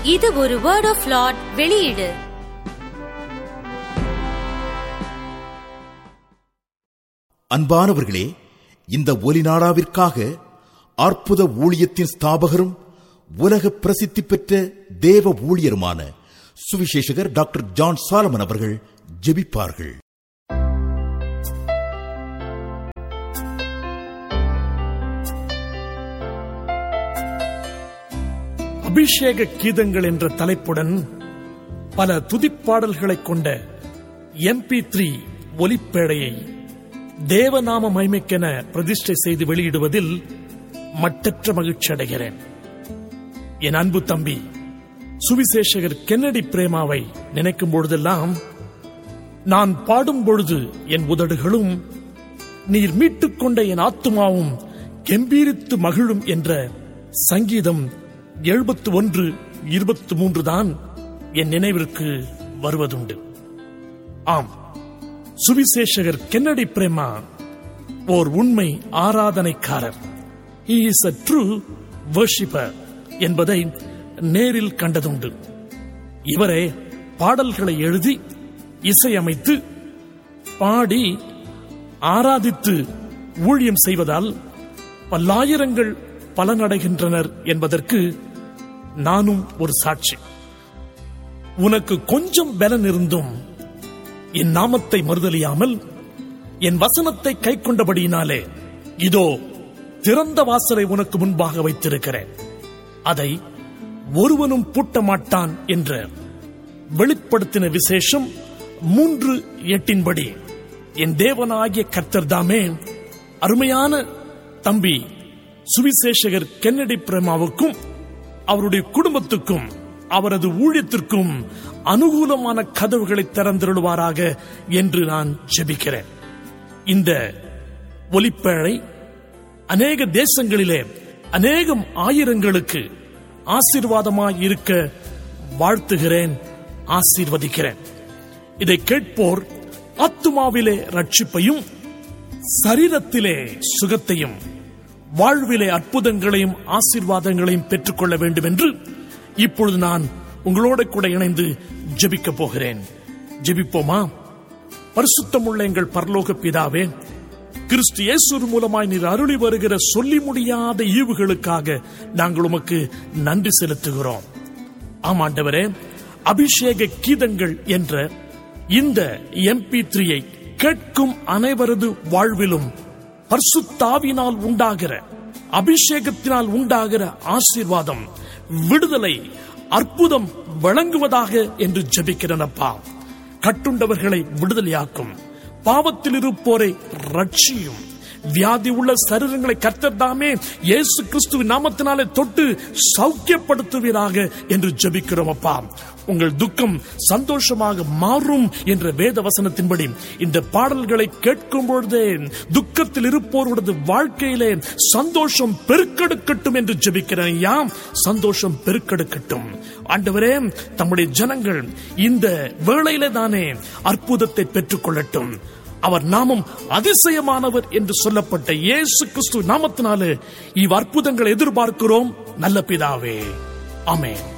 இது ஒரு word of Lord வெளியீடு அன்பானவர்களே இந்த ஒலிநாடாவிற்காக அற்புத ஊழியத்தின் ஸ்தாபகரும் உலக பிரசித்தி பெற்ற தேவ ஊழியருமான சுவிசேஷகர் டாக்டர் ஜான் சாலமன் அவர்கள் ஜெபிப்பார்கள் அபிஷேக கீதங்கள் என்ற தலைப்புடன் பல துதிப்பாடல்களைக் கொண்ட எம்பி த்ரீ ஒலிப்பேடையை தேவநாம மைமைக்கென பிரதிஷ்டை செய்து வெளியிடுவதில் மட்டற்ற மகிழ்ச்சி அடைகிறேன் என் அன்பு தம்பி சுவிசேஷகர் கென்னடி பிரேமாவை நினைக்கும் பொழுதெல்லாம் நான் பாடும் பொழுது என் உதடுகளும் நீர் மீட்டுக் கொண்ட என் ஆத்துமாவும் கெம்பீரித்து மகிழும் என்ற சங்கீதம் எழுபத்து ஒன்று இருபத்து மூன்று தான் என் நினைவிற்கு வருவதுண்டு ஆம் சுவிசேஷகர் கென்னடி பிரேமா ஓர் உண்மை ஆராதனைக்காரர் he is a true worshipper என்பதை நேரில் கண்டதுண்டு இவரே பாடல்களை எழுதி இசையமைத்து பாடி ஆராதித்து ஊழியம் செய்வதால் பல்லாயிரங்கள் பலனடைகின்றனர் என்பதற்கு நானும் ஒரு சாட்சி உனக்கு கொஞ்சம் பலன் இருந்தும் என் நாமத்தை மறுதலியாமல் என் வசனத்தை கை கொண்டபடியினாலே இதோ திறந்த வாசலை உனக்கு முன்பாக வைத்திருக்கிறேன் அதை ஒருவனும் பூட்ட மாட்டான் என்ற வெளிப்படுத்தின விசேஷம் மூன்று எட்டின்படி என் தேவனாகிய கர்த்தர் தாமே அருமையான தம்பி சுவிசேஷகர் கென்னடி பிரேமாவுக்கும் அவருடைய குடும்பத்துக்கும் அவரது ஊழியத்திற்கும் அனுகூலமான கதவுகளை திறந்திருடுவாராக என்று நான் ஜெபிக்கிறேன் இந்த ஒலிப்பேழை அநேக தேசங்களிலே அநேகம் ஆயிரங்களுக்கு ஆசீர்வாதமாய் இருக்க வாழ்த்துகிறேன் ஆசீர்வதிக்கிறேன் இதை கேட்போர் ஆத்துமாவிலே ரட்சிப்பையும் சரீரத்திலே சுகத்தையும் வாழ்விலே அற்புதங்களையும் ஆசீர்வாதங்களையும் பெற்றுக்கொள்ள வேண்டும் என்று இப்பொழுது நான் உங்களோட கூட இணைந்து ஜெபிக்க போகிறேன் ஜெபிப்போமா பரிசுத்தமுள்ள எங்கள் பரலோக பிதாவே கிறிஸ்து இயேசு மூலமாய் நீர் அருளி வருகிற சொல்லி முடியாத ஈவுகளுக்காக நாங்கள் உமக்கு நன்றி செலுத்துகிறோம் ஆமாண்டவரே அபிஷேக கீதங்கள் என்ற இந்த எம்பி த்ரீயை கேட்கும் அனைவரது வாழ்விலும் பர்சுத்தாவினால் உண்டாகிற அபிஷேகத்தினால் உண்டாகிற ஆசீர்வாதம் விடுதலை அற்புதம் வழங்குவதாக என்று ஜெபிக்கிறனப்பா கட்டுண்டவர்களை விடுதலையாக்கும் பாவத்தில் இருப்போரை ரட்சியும் வியாதி உள்ள சரீரங்களை கர்த்தர் தாமே இயேசு கிறிஸ்துவின் நாமத்தினாலே தொட்டு சௌக்கியப்படுத்துவீராக என்று ஜெபிக்கிறோம் அப்பா உங்கள் துக்கம் சந்தோஷமாக மாறும் என்ற வேத வசனத்தின்படி இந்த பாடல்களை கேட்கும் பொழுதே துக்கத்தில் இருப்போருடைய வாழ்க்கையிலே சந்தோஷம் பெருக்கெடுக்கட்டும் என்று ஜெபிக்கிறேன் யாம் சந்தோஷம் பெருக்கெடுக்கட்டும் ஆண்டவரே தம்முடைய ஜனங்கள் இந்த வேளையிலே தானே அற்புதத்தை பெற்றுக் கொள்ளட்டும் அவர் நாமம் அதிசயமானவர் என்று சொல்லப்பட்ட இயேசு கிறிஸ்து நாமத்தினாலே இவ் அற்புதங்களை எதிர்பார்க்கிறோம் நல்ல பிதாவே ஆமென்